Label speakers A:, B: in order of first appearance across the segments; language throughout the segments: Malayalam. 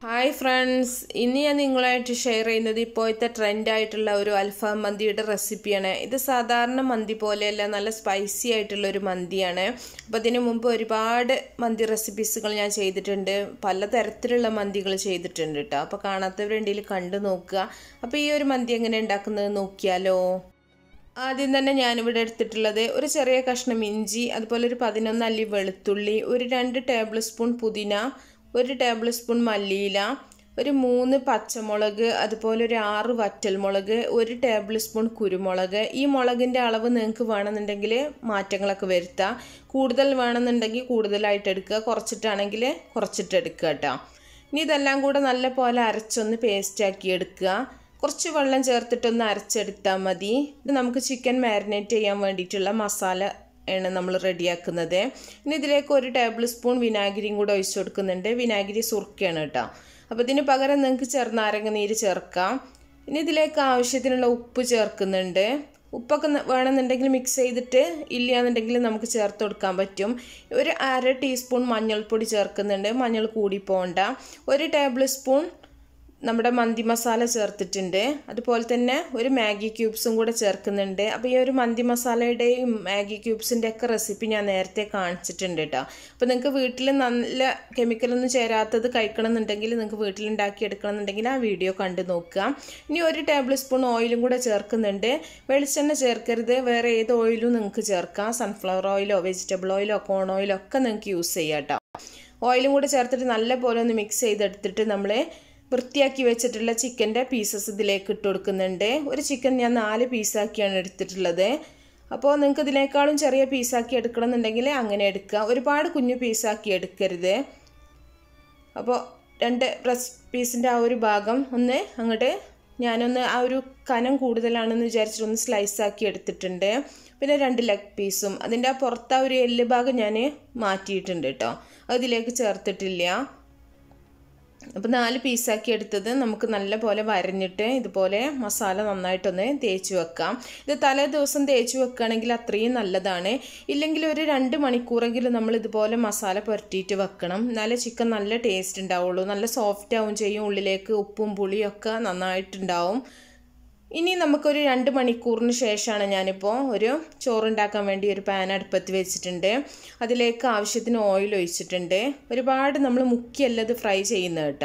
A: ഹായ് ഫ്രണ്ട്സ് ഇന്ന് ഞാൻ നിങ്ങളായിട്ട് ഷെയർ ചെയ്യുന്നത് ഇപ്പോഴത്തെ ട്രെൻഡായിട്ടുള്ള ഒരു അൽഫാം മന്തിയുടെ റെസിപ്പിയാണ് ഇത് സാധാരണ മന്തി പോലെയല്ല നല്ല സ്പൈസി ആയിട്ടുള്ള ഒരു മന്തിയാണ് അപ്പോൾ ഇതിനു മുമ്പ് ഒരുപാട് മന്തി റെസിപ്പീസുകൾ ഞാൻ ചെയ്തിട്ടുണ്ട് പലതരത്തിലുള്ള മന്തികൾ ചെയ്തിട്ടുണ്ട് കേട്ടോ അപ്പോൾ കാണാത്തവരുണ്ടെങ്കിൽ കണ്ടു നോക്കുക അപ്പോൾ ഈ ഒരു മന്തി എങ്ങനെ ഉണ്ടാക്കുന്നത് നോക്കിയാലോ ആദ്യം തന്നെ ഞാനിവിടെ എടുത്തിട്ടുള്ളത് ഒരു ചെറിയ കഷ്ണം ഇഞ്ചി അതുപോലെ ഒരു പതിനൊന്ന് അല്ലി വെളുത്തുള്ളി ഒരു രണ്ട് ടേബിൾ സ്പൂൺ പുതിന ഒരു ടേബിൾ സ്പൂൺ മല്ലിയില ഒരു മൂന്ന് പച്ചമുളക് അതുപോലെ ഒരു ആറ് വറ്റൽമുളക് ഒരു ടേബിൾ സ്പൂൺ കുരുമുളക് ഈ മുളകിൻ്റെ അളവ് നിങ്ങൾക്ക് വേണമെന്നുണ്ടെങ്കിൽ മാറ്റങ്ങളൊക്കെ വരുത്താം കൂടുതൽ വേണമെന്നുണ്ടെങ്കിൽ കൂടുതലായിട്ട് എടുക്കുക കുറച്ചിട്ടാണെങ്കിൽ കുറച്ചിട്ട് എടുക്കുക കേട്ടോ ഇനി ഇതെല്ലാം കൂടെ നല്ല പോലെ അരച്ചൊന്ന് പേസ്റ്റാക്കി എടുക്കുക കുറച്ച് വെള്ളം ചേർത്തിട്ടൊന്ന് അരച്ചെടുത്താൽ മതി ഇത് നമുക്ക് ചിക്കൻ മാരിനേറ്റ് ചെയ്യാൻ വേണ്ടിയിട്ടുള്ള മസാല ആണ് നമ്മൾ റെഡിയാക്കുന്നത് ഇനി ഇതിലേക്ക് ഒരു ടേബിൾ സ്പൂൺ വിനാഗിരിയും കൂടെ ഒഴിച്ചു കൊടുക്കുന്നുണ്ട് വിനാഗിരി സുർക്കയാണ് കേട്ടോ അപ്പോൾ ഇതിന് പകരം നിങ്ങൾക്ക് ചെറുനാരങ്ങ നീര് ചേർക്കാം ഇനി ഇതിലേക്ക് ആവശ്യത്തിനുള്ള ഉപ്പ് ചേർക്കുന്നുണ്ട് ഉപ്പൊക്കെ വേണമെന്നുണ്ടെങ്കിൽ മിക്സ് ചെയ്തിട്ട് ഇല്ലയെന്നുണ്ടെങ്കിൽ നമുക്ക് ചേർത്ത് കൊടുക്കാൻ പറ്റും ഒരു അര ടീസ്പൂൺ മഞ്ഞൾപ്പൊടി ചേർക്കുന്നുണ്ട് മഞ്ഞൾ കൂടി പോകണ്ട ഒരു ടേബിൾ സ്പൂൺ നമ്മുടെ മന്തി മസാല ചേർത്തിട്ടുണ്ട് അതുപോലെ തന്നെ ഒരു മാഗി ക്യൂബ്സും കൂടെ ചേർക്കുന്നുണ്ട് അപ്പോൾ ഈ ഒരു മന്തി മസാലയുടെയും മാഗി ക്യൂബ്സിൻ്റെ ഒക്കെ റെസിപ്പി ഞാൻ നേരത്തെ കാണിച്ചിട്ടുണ്ട് കേട്ടോ അപ്പോൾ നിങ്ങൾക്ക് വീട്ടിൽ നല്ല കെമിക്കലൊന്നും ചേരാത്തത് കഴിക്കണമെന്നുണ്ടെങ്കിൽ നിങ്ങൾക്ക് വീട്ടിലുണ്ടാക്കി എടുക്കണമെന്നുണ്ടെങ്കിൽ ആ വീഡിയോ കണ്ടു നോക്കുക ഇനി ഒരു ടേബിൾ സ്പൂൺ ഓയിലും കൂടെ ചേർക്കുന്നുണ്ട് വെളിച്ചെണ്ണ ചേർക്കരുത് വേറെ ഏത് ഓയിലും നിങ്ങൾക്ക് ചേർക്കാം സൺഫ്ലവർ ഓയിലോ വെജിറ്റബിൾ ഓയിലോ കോൺ ഓയിലോ ഒക്കെ നിങ്ങൾക്ക് യൂസ് ചെയ്യാം കേട്ടോ ഓയിലും കൂടെ ചേർത്തിട്ട് നല്ല പോലെ ഒന്ന് മിക്സ് ചെയ്തെടുത്തിട്ട് നമ്മൾ വൃത്തിയാക്കി വെച്ചിട്ടുള്ള ചിക്കൻ്റെ പീസസ് ഇതിലേക്ക് ഇട്ട് കൊടുക്കുന്നുണ്ട് ഒരു ചിക്കൻ ഞാൻ നാല് പീസാക്കിയാണ് എടുത്തിട്ടുള്ളത് അപ്പോൾ നിങ്ങൾക്ക് ഇതിനേക്കാളും ചെറിയ പീസാക്കി എടുക്കണമെന്നുണ്ടെങ്കിൽ അങ്ങനെ എടുക്കുക ഒരുപാട് കുഞ്ഞു പീസാക്കി എടുക്കരുത് അപ്പോൾ രണ്ട് ബ്രസ്റ്റ് പീസിൻ്റെ ആ ഒരു ഭാഗം ഒന്ന് അങ്ങോട്ട് ഞാനൊന്ന് ആ ഒരു കനം കൂടുതലാണെന്ന് വിചാരിച്ചിട്ട് ഒന്ന് സ്ലൈസാക്കി എടുത്തിട്ടുണ്ട് പിന്നെ രണ്ട് ലെഗ് പീസും അതിൻ്റെ ആ പുറത്ത് ആ ഒരു എല്ല് ഭാഗം ഞാൻ മാറ്റിയിട്ടുണ്ട് കേട്ടോ അതിലേക്ക് ചേർത്തിട്ടില്ല അപ്പോൾ നാല് പീസാക്കി എടുത്തത് നമുക്ക് നല്ല പോലെ വരഞ്ഞിട്ട് ഇതുപോലെ മസാല നന്നായിട്ടൊന്ന് തേച്ച് വെക്കാം ഇത് തലേ ദിവസം തേച്ച് വെക്കുകയാണെങ്കിൽ അത്രയും നല്ലതാണ് ഇല്ലെങ്കിൽ ഒരു രണ്ട് മണിക്കൂറെങ്കിലും നമ്മൾ ഇതുപോലെ മസാല പുരട്ടിയിട്ട് വെക്കണം എന്നാലേ ചിക്കൻ നല്ല ടേസ്റ്റ് ഉണ്ടാവുള്ളൂ നല്ല സോഫ്റ്റ് ആവും ചെയ്യും ഉള്ളിലേക്ക് ഉപ്പും പുളിയും ഒക്കെ നന്നായിട്ടുണ്ടാവും ഇനി നമുക്കൊരു രണ്ട് മണിക്കൂറിന് ശേഷമാണ് ഞാനിപ്പോൾ ഒരു ചോറുണ്ടാക്കാൻ വേണ്ടി ഒരു പാൻ അടുപ്പത്ത് വെച്ചിട്ടുണ്ട് അതിലേക്ക് ആവശ്യത്തിന് ഓയിൽ ഒഴിച്ചിട്ടുണ്ട് ഒരുപാട് നമ്മൾ മുക്കിയല്ല ഇത് ഫ്രൈ ചെയ്യുന്നത് കേട്ടോ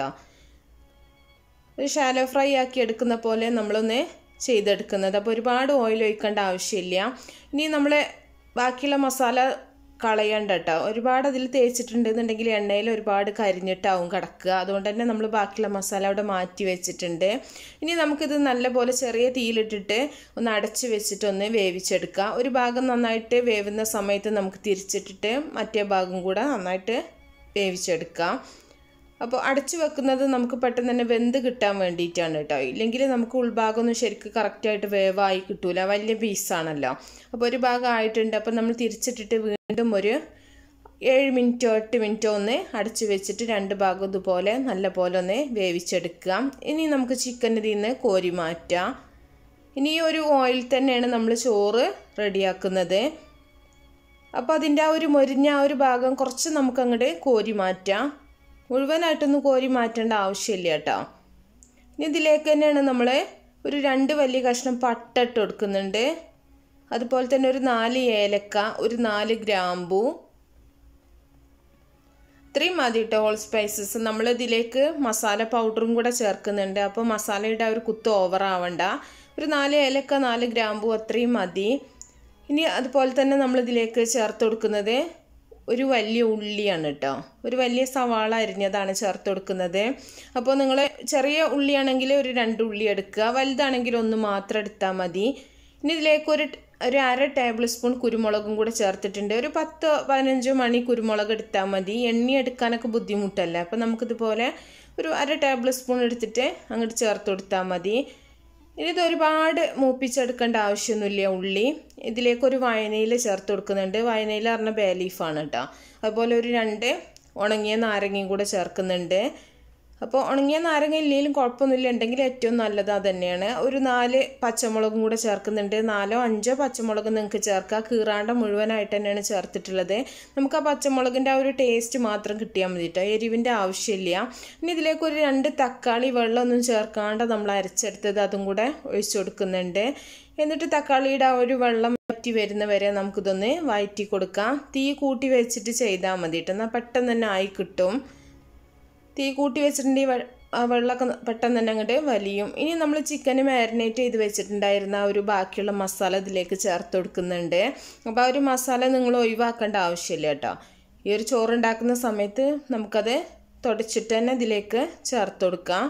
A: ഒരു ഷാലോ ഫ്രൈ ആക്കി എടുക്കുന്ന പോലെ നമ്മളൊന്ന് ചെയ്തെടുക്കുന്നത് അപ്പോൾ ഒരുപാട് ഓയിൽ ഒഴിക്കേണ്ട ആവശ്യമില്ല ഇനി നമ്മൾ ബാക്കിയുള്ള മസാല കളയണ്ട കേട്ടോ ഒരുപാട് അതിൽ തേച്ചിട്ടുണ്ടെന്നുണ്ടെങ്കിൽ എണ്ണയിൽ ഒരുപാട് കരിഞ്ഞിട്ടാവും കിടക്കുക അതുകൊണ്ട് തന്നെ നമ്മൾ ബാക്കിയുള്ള മസാല അവിടെ മാറ്റി വെച്ചിട്ടുണ്ട് ഇനി നമുക്കിത് നല്ലപോലെ ചെറിയ തീയിലിട്ടിട്ട് ഒന്ന് അടച്ച് വെച്ചിട്ടൊന്ന് വേവിച്ചെടുക്കുക ഒരു ഭാഗം നന്നായിട്ട് വേവുന്ന സമയത്ത് നമുക്ക് തിരിച്ചിട്ടിട്ട് മറ്റേ ഭാഗം കൂടെ നന്നായിട്ട് വേവിച്ചെടുക്കാം അപ്പോൾ അടച്ചു വെക്കുന്നത് നമുക്ക് പെട്ടെന്ന് തന്നെ വെന്ത് കിട്ടാൻ വേണ്ടിയിട്ടാണ് കേട്ടോ ഇല്ലെങ്കിൽ നമുക്ക് ഉൾഭാഗമൊന്നും ശരിക്കും കറക്റ്റായിട്ട് വേവായി കിട്ടൂല വലിയ പീസാണല്ലോ അപ്പോൾ ഒരു ഭാഗം ആയിട്ടുണ്ട് അപ്പോൾ നമ്മൾ തിരിച്ചിട്ടിട്ട് വീണ്ടും ഒരു ഏഴ് മിനിറ്റോ എട്ട് മിനിറ്റോ ഒന്ന് അടച്ചു വെച്ചിട്ട് രണ്ട് ഭാഗം ഇതുപോലെ നല്ല പോലെ ഒന്ന് വേവിച്ചെടുക്കാം ഇനി നമുക്ക് ചിക്കൻ ഇതിൽ നിന്ന് കോരി മാറ്റാം ഇനി ഈ ഒരു ഓയിൽ തന്നെയാണ് നമ്മൾ ചോറ് റെഡിയാക്കുന്നത് അപ്പോൾ അതിൻ്റെ ആ ഒരു മൊരിഞ്ഞ ആ ഒരു ഭാഗം കുറച്ച് നമുക്ക് അങ്ങോട്ട് കോരി മാറ്റാം മുഴുവനായിട്ടൊന്നും കോരി മാറ്റേണ്ട ആവശ്യമില്ല കേട്ടോ ഇനി ഇതിലേക്ക് തന്നെയാണ് നമ്മൾ ഒരു രണ്ട് വലിയ കഷ്ണം പട്ട ഇട്ട് കൊടുക്കുന്നുണ്ട് അതുപോലെ തന്നെ ഒരു നാല് ഏലക്ക ഒരു നാല് ഗ്രാമ്പു ഇത്രയും മതി കേട്ടോ ഹോൾ സ്പൈസസ് നമ്മൾ ഇതിലേക്ക് മസാല പൗഡറും കൂടെ ചേർക്കുന്നുണ്ട് അപ്പോൾ മസാലയുടെ ആ ഒരു കുത്ത് ഓവർ ആവണ്ട ഒരു നാല് ഏലക്ക നാല് ഗ്രാമ്പു അത്രയും മതി ഇനി അതുപോലെ തന്നെ നമ്മൾ ഇതിലേക്ക് ചേർത്ത് കൊടുക്കുന്നത് ഒരു വലിയ ഉള്ളിയാണ് കേട്ടോ ഒരു വലിയ സവാള അരിഞ്ഞതാണ് ചേർത്ത് കൊടുക്കുന്നത് അപ്പോൾ നിങ്ങൾ ചെറിയ ഉള്ളിയാണെങ്കിൽ ഒരു രണ്ട് ഉള്ളി എടുക്കുക വലുതാണെങ്കിൽ ഒന്ന് മാത്രം എടുത്താൽ മതി ഇനി ഇതിലേക്ക് ഒരു ഒരു അര ടേബിൾ സ്പൂൺ കുരുമുളകും കൂടെ ചേർത്തിട്ടുണ്ട് ഒരു പത്ത് പതിനഞ്ചോ മണി കുരുമുളക് എടുത്താൽ മതി എണ്ണി എടുക്കാനൊക്കെ ബുദ്ധിമുട്ടല്ലേ അപ്പോൾ നമുക്കിതുപോലെ ഒരു അര ടേബിൾ സ്പൂൺ എടുത്തിട്ട് അങ്ങോട്ട് ചേർത്ത് കൊടുത്താൽ മതി ഇനി ഇത് ഒരുപാട് മൂപ്പിച്ചെടുക്കേണ്ട ആവശ്യമൊന്നുമില്ല ഉള്ളി ഇതിലേക്കൊരു വയനയിൽ ചേർത്ത് കൊടുക്കുന്നുണ്ട് വയനയിൽ പറഞ്ഞ ബേ ലീഫാണ് കേട്ടോ അതുപോലെ ഒരു രണ്ട് ഉണങ്ങിയ നാരങ്ങയും കൂടെ ചേർക്കുന്നുണ്ട് അപ്പോൾ ഉണങ്ങിയ നാരങ്ങ ഇല്ലെങ്കിലും കുഴപ്പമൊന്നുമില്ല ഉണ്ടെങ്കിൽ ഏറ്റവും നല്ലത് അത് തന്നെയാണ് ഒരു നാല് പച്ചമുളകും കൂടെ ചേർക്കുന്നുണ്ട് നാലോ അഞ്ചോ പച്ചമുളക് നിങ്ങൾക്ക് ചേർക്കാം കീറാണ്ട മുഴുവനായിട്ട് തന്നെയാണ് ചേർത്തിട്ടുള്ളത് നമുക്ക് ആ പച്ചമുളകിൻ്റെ ആ ഒരു ടേസ്റ്റ് മാത്രം കിട്ടിയാൽ മതി കേട്ടോ എരിവിൻ്റെ ആവശ്യമില്ല ഇനി ഇതിലേക്ക് ഒരു രണ്ട് തക്കാളി വെള്ളമൊന്നും ചേർക്കാണ്ട് നമ്മൾ അരച്ചെടുത്തത് അതും കൂടെ ഒഴിച്ചു കൊടുക്കുന്നുണ്ട് എന്നിട്ട് തക്കാളിയുടെ ആ ഒരു വെള്ളം വറ്റി വരുന്ന വരെ നമുക്കിതൊന്ന് വഴറ്റി കൊടുക്കാം തീ കൂട്ടി വെച്ചിട്ട് ചെയ്താൽ മതി കേട്ടോ എന്നാൽ പെട്ടെന്ന് തന്നെ ആയി കിട്ടും തീ കൂട്ടി വെച്ചിട്ടുണ്ടെങ്കിൽ ആ വെള്ളമൊക്കെ പെട്ടെന്ന് തന്നെ അങ്ങോട്ട് വലിയും ഇനി നമ്മൾ ചിക്കൻ മാരിനേറ്റ് ചെയ്ത് വെച്ചിട്ടുണ്ടായിരുന്ന ആ ഒരു ബാക്കിയുള്ള മസാല ഇതിലേക്ക് ചേർത്ത് കൊടുക്കുന്നുണ്ട് അപ്പോൾ ആ ഒരു മസാല നിങ്ങൾ ഒഴിവാക്കേണ്ട ആവശ്യമില്ല കേട്ടോ ഈ ഒരു ചോറുണ്ടാക്കുന്ന സമയത്ത് നമുക്കത് തുടച്ചിട്ട് തന്നെ ഇതിലേക്ക് ചേർത്ത് കൊടുക്കാം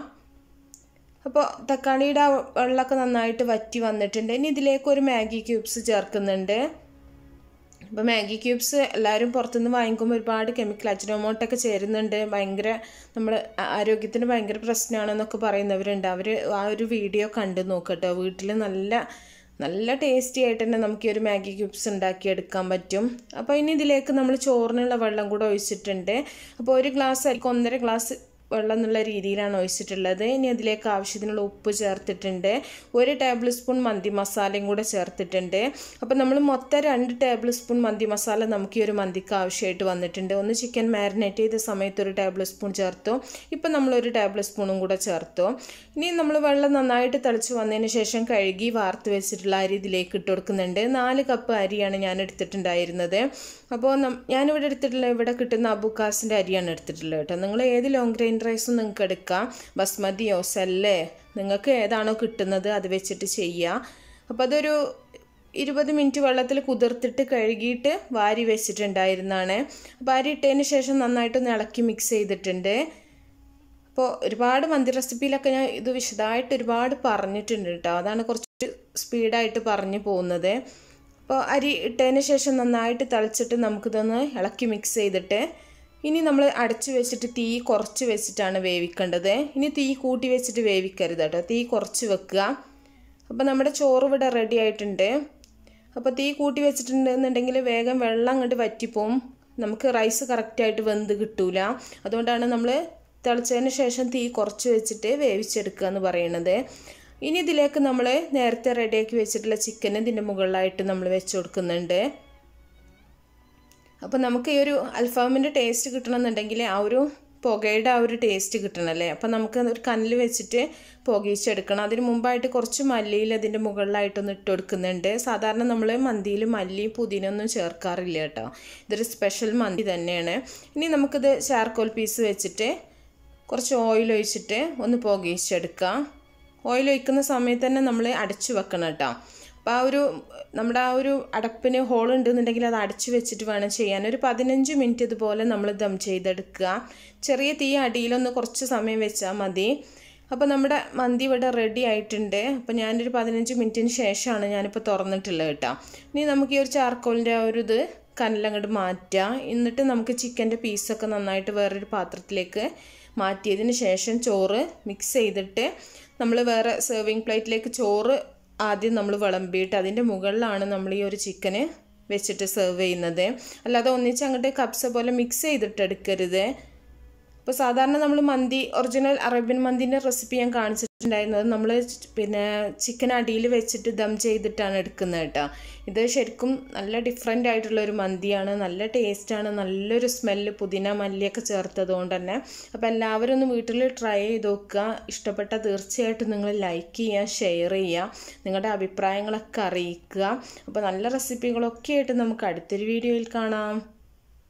A: അപ്പോൾ തക്കാളിയുടെ ആ വെള്ളമൊക്കെ നന്നായിട്ട് വറ്റി വന്നിട്ടുണ്ട് ഇനി ഇതിലേക്ക് ഒരു മാഗി ക്യൂബ്സ് ചേർക്കുന്നുണ്ട് അപ്പോൾ മാഗി ക്യൂബ്സ് എല്ലാവരും പുറത്തുനിന്ന് വാങ്ങിക്കുമ്പോൾ ഒരുപാട് കെമിക്കൽ അജിനോമോട്ടൊക്കെ ചേരുന്നുണ്ട് ഭയങ്കര നമ്മൾ ആരോഗ്യത്തിന് ഭയങ്കര പ്രശ്നമാണെന്നൊക്കെ പറയുന്നവരുണ്ട് അവർ ആ ഒരു വീഡിയോ കണ്ടു നോക്കട്ടോ വീട്ടിൽ നല്ല നല്ല ടേസ്റ്റി ആയിട്ട് തന്നെ നമുക്ക് ഈ ഒരു മാഗി ക്യൂബ്സ് ഉണ്ടാക്കിയെടുക്കാൻ പറ്റും അപ്പോൾ ഇനി ഇതിലേക്ക് നമ്മൾ ചോറിനുള്ള വെള്ളം കൂടെ ഒഴിച്ചിട്ടുണ്ട് അപ്പോൾ ഒരു ഗ്ലാസ് ആയിരിക്കും ഒന്നര ഗ്ലാസ് വെള്ളം എന്നുള്ള രീതിയിലാണ് ഒഴിച്ചിട്ടുള്ളത് ഇനി അതിലേക്ക് ആവശ്യത്തിനുള്ള ഉപ്പ് ചേർത്തിട്ടുണ്ട് ഒരു ടേബിൾ സ്പൂൺ മന്തി മസാലയും കൂടെ ചേർത്തിട്ടുണ്ട് അപ്പോൾ നമ്മൾ മൊത്തം രണ്ട് ടേബിൾ സ്പൂൺ മന്തി മസാല നമുക്ക് ഈ ഒരു മന്തിക്ക് ആവശ്യമായിട്ട് വന്നിട്ടുണ്ട് ഒന്ന് ചിക്കൻ മാരിനേറ്റ് ചെയ്ത സമയത്ത് ഒരു ടേബിൾ സ്പൂൺ ചേർത്തു ഇപ്പം നമ്മളൊരു ടേബിൾ സ്പൂണും കൂടെ ചേർത്തു ഇനി നമ്മൾ വെള്ളം നന്നായിട്ട് തിളച്ച് വന്നതിന് ശേഷം കഴുകി വാർത്ത് വെച്ചിട്ടുള്ള അരി ഇതിലേക്ക് ഇട്ട് കൊടുക്കുന്നുണ്ട് നാല് കപ്പ് അരിയാണ് ഞാൻ എടുത്തിട്ടുണ്ടായിരുന്നത് അപ്പോൾ ഞാനിവിടെ എടുത്തിട്ടുള്ള ഇവിടെ കിട്ടുന്ന അബുക്കാസിൻ്റെ അരിയാണ് എടുത്തിട്ടുള്ളത് കേട്ടോ നിങ്ങൾ ഏത് ലോങ് ഗ്രെയിൻ റൈസും നിങ്ങൾക്ക് എടുക്കാം ബസ്മതിയോ സെല്ലേ നിങ്ങൾക്ക് ഏതാണോ കിട്ടുന്നത് അത് വെച്ചിട്ട് ചെയ്യുക അപ്പോൾ അതൊരു ഇരുപത് മിനിറ്റ് വെള്ളത്തിൽ കുതിർത്തിട്ട് കഴുകിയിട്ട് വാരി വെച്ചിട്ടുണ്ടായിരുന്നതാണ് അപ്പോൾ അരി ഇട്ടതിന് ശേഷം നന്നായിട്ടൊന്ന് ഇളക്കി മിക്സ് ചെയ്തിട്ടുണ്ട് അപ്പോൾ ഒരുപാട് മന്തി റെസിപ്പിയിലൊക്കെ ഞാൻ ഇത് വിശദമായിട്ട് ഒരുപാട് പറഞ്ഞിട്ടുണ്ട് കേട്ടോ അതാണ് കുറച്ച് സ്പീഡായിട്ട് പറഞ്ഞു പോകുന്നത് അപ്പോൾ അരി ഇട്ടതിന് ശേഷം നന്നായിട്ട് തിളച്ചിട്ട് നമുക്കിതൊന്ന് ഇളക്കി മിക്സ് ചെയ്തിട്ട് ഇനി നമ്മൾ അടച്ചു വെച്ചിട്ട് തീ കുറച്ച് വെച്ചിട്ടാണ് വേവിക്കേണ്ടത് ഇനി തീ കൂട്ടി വെച്ചിട്ട് വേവിക്കരുത് കേട്ടോ തീ കുറച്ച് വെക്കുക അപ്പോൾ നമ്മുടെ ചോറ് ഇവിടെ റെഡി ആയിട്ടുണ്ട് അപ്പോൾ തീ കൂട്ടി വെച്ചിട്ടുണ്ടെന്നുണ്ടെങ്കിൽ വേഗം വെള്ളം അങ്ങോട്ട് വറ്റിപ്പോവും നമുക്ക് റൈസ് കറക്റ്റായിട്ട് വെന്ത് കിട്ടൂല അതുകൊണ്ടാണ് നമ്മൾ തിളച്ചതിന് ശേഷം തീ കുറച്ച് വെച്ചിട്ട് വേവിച്ചെടുക്കുക എന്ന് പറയുന്നത് ഇനി ഇതിലേക്ക് നമ്മൾ നേരത്തെ റെഡിയാക്കി വെച്ചിട്ടുള്ള ചിക്കൻ ഇതിൻ്റെ മുകളിലായിട്ട് നമ്മൾ വെച്ച് കൊടുക്കുന്നുണ്ട് അപ്പോൾ നമുക്ക് ഈ ഒരു അൽഫാമിൻ്റെ ടേസ്റ്റ് കിട്ടണമെന്നുണ്ടെങ്കിൽ ആ ഒരു പുകയുടെ ആ ഒരു ടേസ്റ്റ് കിട്ടണമല്ലേ അപ്പോൾ നമുക്ക് ഒരു കല്ലിൽ വെച്ചിട്ട് പുകയിച്ചെടുക്കണം അതിന് മുമ്പായിട്ട് കുറച്ച് മല്ലിയിൽ അതിൻ്റെ മുകളിലായിട്ടൊന്ന് ഇട്ട് കൊടുക്കുന്നുണ്ട് സാധാരണ നമ്മൾ മന്തിയിൽ മല്ലി പുതിനൊന്നും ചേർക്കാറില്ല കേട്ടോ ഇതൊരു സ്പെഷ്യൽ മന്തി തന്നെയാണ് ഇനി നമുക്കിത് ചാർക്കോൽ പീസ് വെച്ചിട്ട് കുറച്ച് ഓയിൽ ഒഴിച്ചിട്ട് ഒന്ന് പുകയിച്ചെടുക്കാം ഓയിൽ ഒഴിക്കുന്ന സമയത്ത് തന്നെ നമ്മൾ അടച്ചു വെക്കണം കേട്ടോ അപ്പോൾ ആ ഒരു നമ്മുടെ ആ ഒരു അടപ്പിന് ഹോൾ ഉണ്ടെന്നുണ്ടെങ്കിൽ അത് അടച്ചു വെച്ചിട്ട് വേണം ചെയ്യാൻ ഒരു പതിനഞ്ച് മിനിറ്റ് ഇതുപോലെ നമ്മൾ ദം ചെയ്തെടുക്കുക ചെറിയ തീ അടിയിലൊന്ന് കുറച്ച് സമയം വെച്ചാൽ മതി അപ്പോൾ നമ്മുടെ മന്തി ഇവിടെ റെഡി ആയിട്ടുണ്ട് അപ്പോൾ ഞാനൊരു പതിനഞ്ച് മിനിറ്റിന് ശേഷമാണ് ഞാനിപ്പോൾ തുറന്നിട്ടുള്ളത് കേട്ടോ ഇനി നമുക്ക് ഈ ഒരു ചാർക്കോളിൻ്റെ ആ ഒരു ഇത് കനലങ്ങോട്ട് മാറ്റുക എന്നിട്ട് നമുക്ക് ചിക്കൻ്റെ പീസൊക്കെ നന്നായിട്ട് വേറൊരു പാത്രത്തിലേക്ക് മാറ്റിയതിന് ശേഷം ചോറ് മിക്സ് ചെയ്തിട്ട് നമ്മൾ വേറെ സെർവിങ് പ്ലേറ്റിലേക്ക് ചോറ് ആദ്യം നമ്മൾ വിളമ്പിയിട്ട് അതിൻ്റെ മുകളിലാണ് നമ്മൾ ഈ ഒരു ചിക്കന് വെച്ചിട്ട് സെർവ് ചെയ്യുന്നത് അല്ലാതെ ഒന്നിച്ച് അങ്ങോട്ട് കപ്സ പോലെ മിക്സ് ചെയ്തിട്ട് എടുക്കരുത് ഇപ്പോൾ സാധാരണ നമ്മൾ മന്തി ഒറിജിനൽ അറേബ്യൻ മന്തിൻ്റെ റെസിപ്പി ഞാൻ കാണിച്ചിട്ടുണ്ടായിരുന്നത് നമ്മൾ പിന്നെ ചിക്കൻ അടിയിൽ വെച്ചിട്ട് ദം ചെയ്തിട്ടാണ് എടുക്കുന്നത് കേട്ടോ ഇത് ശരിക്കും നല്ല ഡിഫറെൻ്റ് ആയിട്ടുള്ള ഒരു മന്തിയാണ് നല്ല ടേസ്റ്റാണ് നല്ലൊരു സ്മെല്ല് പുതിന മല്ലിയൊക്കെ ചേർത്തത് കൊണ്ട് തന്നെ അപ്പോൾ എല്ലാവരും ഒന്ന് വീട്ടിൽ ട്രൈ ചെയ്ത് നോക്കുക ഇഷ്ടപ്പെട്ട തീർച്ചയായിട്ടും നിങ്ങൾ ലൈക്ക് ചെയ്യുക ഷെയർ ചെയ്യുക നിങ്ങളുടെ അഭിപ്രായങ്ങളൊക്കെ അറിയിക്കുക അപ്പോൾ നല്ല റെസിപ്പികളൊക്കെ ആയിട്ട് നമുക്ക് അടുത്തൊരു വീഡിയോയിൽ കാണാം